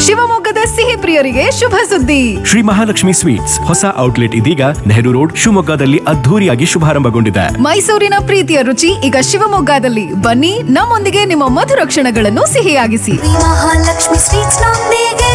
ಶಿವಮೊಗ್ಗದ ಸಿಹಿ ಪ್ರಿಯರಿಗೆ ಶುಭ ಸುದ್ದಿ ಶ್ರೀ ಮಹಾಲಕ್ಷ್ಮಿ ಸ್ವೀಟ್ಸ್ ಹೊಸ ಔಟ್ಲೆಟ್ ಇದೀಗ ನೆಹರು ರೋಡ್ ಶಿವಮೊಗ್ಗದಲ್ಲಿ ಅದ್ಧೂರಿಯಾಗಿ ಶುಭಾರಂಭಗೊಂಡಿದೆ ಮೈಸೂರಿನ ಪ್ರೀತಿಯ ರುಚಿ ಈಗ ಶಿವಮೊಗ್ಗದಲ್ಲಿ ಬನ್ನಿ ನಮ್ಮೊಂದಿಗೆ ನಿಮ್ಮ ಮಧುರ ಕ್ಷಣಗಳನ್ನು ಸಿಹಿಯಾಗಿಸಿ ಮಹಾಲಕ್ಷ್ಮಿ ಸ್ವೀಟ್ಸ್ ನೊಂದಿಗೆ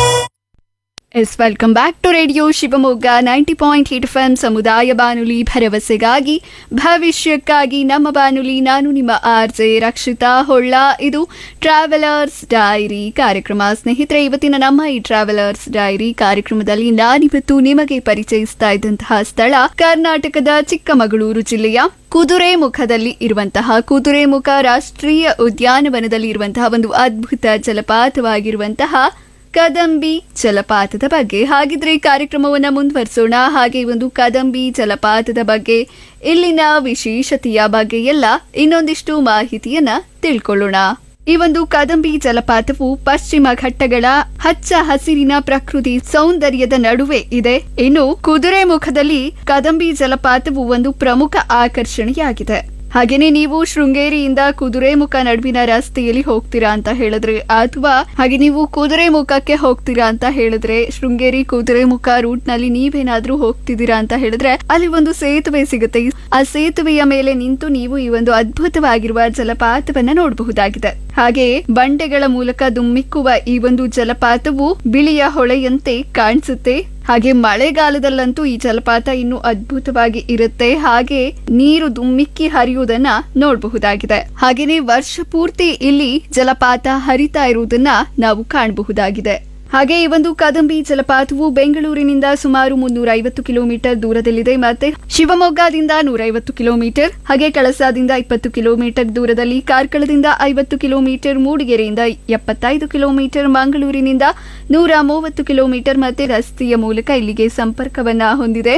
yes welcome back to radio Shivamogga ninety point eight F M ಸಮುದಾಯ ಬಾನುಲಿ ಭರವಸೆಗಾಗಿ ಭವಿಷ್ಯಕ್ಕಾಗಿ ನಮ್ಮ ಬಾನುಲಿ ನಾನು ನಿಮ್ಮ ಆರ್ ಜೆ ರಕ್ಷಿತಾ ಹೊಳ್ಳ ಇದು ಟ್ರಾವೆಲರ್ಸ್ ಡೈರಿ ಕಾರ್ಯಕ್ರಮ ಸ್ನೇಹಿತರೆ ಇವತ್ತಿನ ನಮ್ಮ ಈ ಟ್ರಾವೆಲರ್ಸ್ ಡೈರಿ ಕಾರ್ಯಕ್ರಮದಲ್ಲಿ ನಾನಿವತ್ತು ನಿಮಗೆ ಪರಿಚಯಿಸ್ತಾ ಇದ್ದಂತಹ ಸ್ಥಳ ಕರ್ನಾಟಕದ ಚಿಕ್ಕಮಗಳೂರು ಜಿಲ್ಲೆಯ ಕುದುರೆಮುಖದಲ್ಲಿ ಇರುವಂತಹ ಕುದುರೆಮುಖ ರಾಷ್ಟ್ರೀಯ ಉದ್ಯಾನವನದಲ್ಲಿ ಇರುವಂತಹ ಒಂದು ಅದ್ಭುತ ಜಲಪಾತವಾಗಿರುವಂತಹ ಕದಂಬಿ ಜಲಪಾತದ ಬಗ್ಗೆ ಹಾಗಿದ್ರೆ ಈ ಕಾರ್ಯಕ್ರಮವನ್ನ ಮುಂದುವರಿಸೋಣ ಹಾಗೆ ಈ ಒಂದು ಕದಂಬಿ ಜಲಪಾತದ ಬಗ್ಗೆ ಇಲ್ಲಿನ ವಿಶೇಷತೆಯ ಬಗ್ಗೆ ಎಲ್ಲ ಇನ್ನೊಂದಿಷ್ಟು ಮಾಹಿತಿಯನ್ನ ತಿಳ್ಕೊಳ್ಳೋಣ ಈ ಒಂದು ಕದಂಬಿ ಜಲಪಾತವು ಪಶ್ಚಿಮ ಘಟ್ಟಗಳ ಹಚ್ಚ ಹಸಿರಿನ ಪ್ರಕೃತಿ ಸೌಂದರ್ಯದ ನಡುವೆ ಇದೆ ಇನ್ನು ಕುದುರೆಮುಖದಲ್ಲಿ ಕದಂಬಿ ಜಲಪಾತವು ಒಂದು ಪ್ರಮುಖ ಆಕರ್ಷಣೆಯಾಗಿದೆ ಹಾಗೇನೆ ನೀವು ಶೃಂಗೇರಿಯಿಂದ ಕುದುರೆಮುಖ ನಡುವಿನ ರಸ್ತೆಯಲ್ಲಿ ಹೋಗ್ತೀರಾ ಅಂತ ಹೇಳಿದ್ರೆ ಅಥವಾ ಹಾಗೆ ನೀವು ಕುದುರೆಮುಖಕ್ಕೆ ಹೋಗ್ತೀರಾ ಅಂತ ಹೇಳಿದ್ರೆ ಶೃಂಗೇರಿ ಕುದುರೆಮುಖ ರೂಟ್ ನಲ್ಲಿ ನೀವೇನಾದ್ರೂ ಹೋಗ್ತಿದ್ದೀರಾ ಅಂತ ಹೇಳಿದ್ರೆ ಅಲ್ಲಿ ಒಂದು ಸೇತುವೆ ಸಿಗುತ್ತೆ ಆ ಸೇತುವೆಯ ಮೇಲೆ ನಿಂತು ನೀವು ಈ ಒಂದು ಅದ್ಭುತವಾಗಿರುವ ಜಲಪಾತವನ್ನ ನೋಡಬಹುದಾಗಿದೆ ಹಾಗೆ ಬಂಡೆಗಳ ಮೂಲಕ ದುಮ್ಮಿಕ್ಕುವ ಈ ಒಂದು ಜಲಪಾತವು ಬಿಳಿಯ ಹೊಳೆಯಂತೆ ಕಾಣಿಸುತ್ತೆ ಹಾಗೆ ಮಳೆಗಾಲದಲ್ಲಂತೂ ಈ ಜಲಪಾತ ಇನ್ನು ಅದ್ಭುತವಾಗಿ ಇರುತ್ತೆ ಹಾಗೆ ನೀರು ದುಮ್ಮಿಕ್ಕಿ ಹರಿಯುವುದನ್ನ ನೋಡಬಹುದಾಗಿದೆ ಹಾಗೇನೆ ವರ್ಷ ಪೂರ್ತಿ ಇಲ್ಲಿ ಜಲಪಾತ ಹರಿತಾ ಇರುವುದನ್ನ ನಾವು ಕಾಣಬಹುದಾಗಿದೆ ಹಾಗೆ ಈ ಒಂದು ಕದಂಬಿ ಜಲಪಾತವು ಬೆಂಗಳೂರಿನಿಂದ ಸುಮಾರು ಮುನ್ನೂರ ಐವತ್ತು ಕಿಲೋಮೀಟರ್ ದೂರದಲ್ಲಿದೆ ಮತ್ತೆ ಶಿವಮೊಗ್ಗದಿಂದ ನೂರೈವತ್ತು ಕಿಲೋಮೀಟರ್ ಹಾಗೆ ಕಳಸಾದಿಂದ ಇಪ್ಪತ್ತು ಕಿಲೋಮೀಟರ್ ದೂರದಲ್ಲಿ ಕಾರ್ಕಳದಿಂದ ಐವತ್ತು ಕಿಲೋಮೀಟರ್ ಮೂಡಿಗೆರೆಯಿಂದ ಎಪ್ಪತ್ತೈದು ಕಿಲೋಮೀಟರ್ ಮಂಗಳೂರಿನಿಂದ ನೂರ ಮೂವತ್ತು ಕಿಲೋಮೀಟರ್ ಮತ್ತೆ ರಸ್ತೆಯ ಮೂಲಕ ಇಲ್ಲಿಗೆ ಸಂಪರ್ಕವನ್ನ ಹೊಂದಿದೆ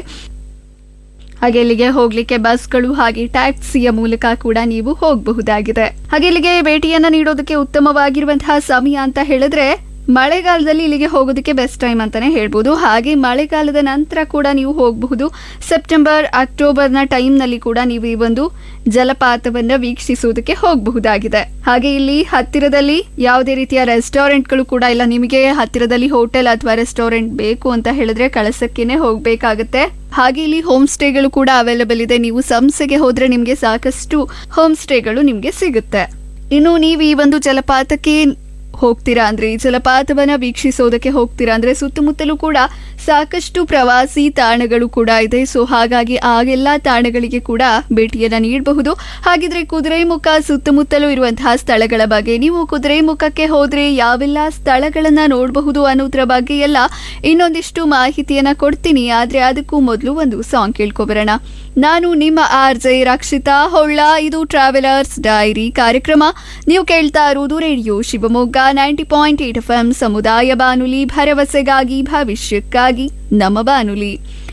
ಹಾಗೆ ಇಲ್ಲಿಗೆ ಹೋಗ್ಲಿಕ್ಕೆ ಬಸ್ಗಳು ಹಾಗೆ ಟ್ಯಾಕ್ಸಿಯ ಮೂಲಕ ಕೂಡ ನೀವು ಹೋಗಬಹುದಾಗಿದೆ ಹಾಗೆ ಇಲ್ಲಿಗೆ ಭೇಟಿಯನ್ನ ನೀಡೋದಕ್ಕೆ ಉತ್ತಮವಾಗಿರುವಂತಹ ಸಮಯ ಅಂತ ಹೇಳಿದ್ರೆ ಮಳೆಗಾಲದಲ್ಲಿ ಇಲ್ಲಿಗೆ ಹೋಗೋದಕ್ಕೆ ಬೆಸ್ಟ್ ಟೈಮ್ ಅಂತಾನೆ ಹೇಳ್ಬೋದು ಹಾಗೆ ಮಳೆಗಾಲದ ನಂತರ ಕೂಡ ನೀವು ಹೋಗಬಹುದು ಸೆಪ್ಟೆಂಬರ್ ಅಕ್ಟೋಬರ್ನ ಟೈಮ್ನಲ್ಲಿ ಕೂಡ ನೀವು ಈ ಒಂದು ಜಲಪಾತವನ್ನ ವೀಕ್ಷಿಸುವುದಕ್ಕೆ ಹೋಗಬಹುದಾಗಿದೆ ಹಾಗೆ ಇಲ್ಲಿ ಹತ್ತಿರದಲ್ಲಿ ಯಾವುದೇ ರೀತಿಯ ರೆಸ್ಟೋರೆಂಟ್ಗಳು ಕೂಡ ಇಲ್ಲ ನಿಮಗೆ ಹತ್ತಿರದಲ್ಲಿ ಹೋಟೆಲ್ ಅಥವಾ ರೆಸ್ಟೋರೆಂಟ್ ಬೇಕು ಅಂತ ಹೇಳಿದ್ರೆ ಕಳಸಕ್ಕೇನೆ ಹೋಗ್ಬೇಕಾಗತ್ತೆ ಹಾಗೆ ಇಲ್ಲಿ ಹೋಮ್ ಸ್ಟೇಗಳು ಕೂಡ ಅವೈಲೇಬಲ್ ಇದೆ ನೀವು ಸಂಸ್ಥೆಗೆ ಹೋದ್ರೆ ನಿಮಗೆ ಸಾಕಷ್ಟು ಹೋಮ್ ಸ್ಟೇಗಳು ನಿಮಗೆ ಸಿಗುತ್ತೆ ಇನ್ನು ನೀವು ಈ ಒಂದು ಜಲಪಾತಕ್ಕೆ ಹೋಗ್ತೀರಾ ಅಂದ್ರೆ ಈ ಜಲಪಾತವನ್ನ ವೀಕ್ಷಿಸೋದಕ್ಕೆ ಹೋಗ್ತೀರಾ ಅಂದ್ರೆ ಸುತ್ತಮುತ್ತಲೂ ಕೂಡ ಸಾಕಷ್ಟು ಪ್ರವಾಸಿ ತಾಣಗಳು ಕೂಡ ಇದೆ ಸೊ ಹಾಗಾಗಿ ಆಗೆಲ್ಲ ತಾಣಗಳಿಗೆ ಕೂಡ ಭೇಟಿಯನ್ನ ನೀಡಬಹುದು ಹಾಗಿದ್ರೆ ಕುದುರೆಮುಖ ಸುತ್ತಮುತ್ತಲೂ ಇರುವಂತಹ ಸ್ಥಳಗಳ ಬಗ್ಗೆ ನೀವು ಕುದುರೆಮುಖಕ್ಕೆ ಹೋದ್ರೆ ಯಾವೆಲ್ಲ ಸ್ಥಳಗಳನ್ನ ನೋಡಬಹುದು ಅನ್ನೋದ್ರ ಬಗ್ಗೆ ಎಲ್ಲ ಇನ್ನೊಂದಿಷ್ಟು ಮಾಹಿತಿಯನ್ನ ಕೊಡ್ತೀನಿ ಆದ್ರೆ ಅದಕ್ಕೂ ಮೊದಲು ಒಂದು ಸಾಂಗ್ ಕೇಳ್ಕೊಬರೋಣ ನಾನು ನಿಮ್ಮ ಆರ್ ಜೆ ರಕ್ಷಿತಾ ಹೊಳ್ಳ ಇದು ಟ್ರಾವೆಲರ್ಸ್ ಡೈರಿ ಕಾರ್ಯಕ್ರಮ ನೀವು ಕೇಳ್ತಾ ಇರುವುದು radio Shivamogga ninety point eight F M ಸಮುದಾಯ ಬಾನುಲಿ ಭರವಸೆಗಾಗಿ ಭವಿಷ್ಯಕ್ಕಾಗಿ ನಮ್ಮ ಬಾನುಲಿ